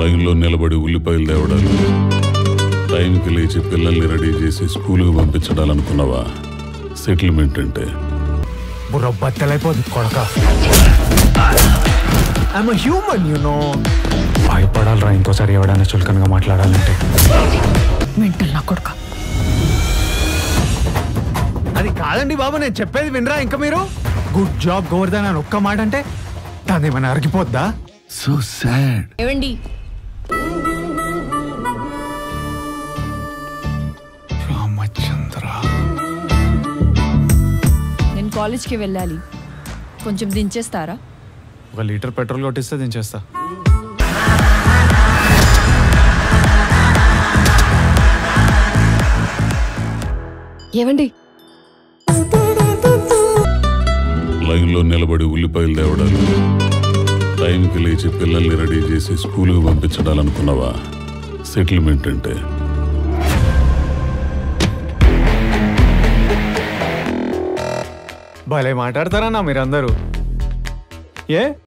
లైన్లో నిలబడి ఉల్లిపాయలు తేవడాలు టైంకి లేచి పిల్లల్ని రెడీ చేసి స్కూల్కి పంపించడాలనుకున్నావా సెటిల్మెంట్ అంటే బుర్ర బద్దలైపోతుంది కొడక ఐఎమ్ హ్యూమన్ యు నో భయపడాలరా ఇంకోసారి ఎవడైనా చులకనగా మాట్లాడాలంటే మెంటల్ నా కొడుక అది కాదండి బాబు నేను చెప్పేది వినరా ఇంకా మీరు గుడ్ జాబ్ గోవర్ధన్ అని ఒక్క మాట అంటే దాని ఏమైనా అరిగిపోద్దా సో సాడ్ ఏవండి రామచంద్ర నేను కాలేజ్కి వెళ్ళాలి కొంచెం దించేస్తారా ఒక లీటర్ పెట్రోల్ కొట్టిస్తే దించేస్తా ఏవండి లైన్లో నిలబడి ఉల్లిపాయలు తేవడాలు టైంకి లేచి పిల్లల్ని రెడీ చేసి స్కూల్కి పంపించడాలనుకున్నావా సెటిల్మెంట్ అంటే భలే మాట్లాడతారన్నా మీరందరూ ఏ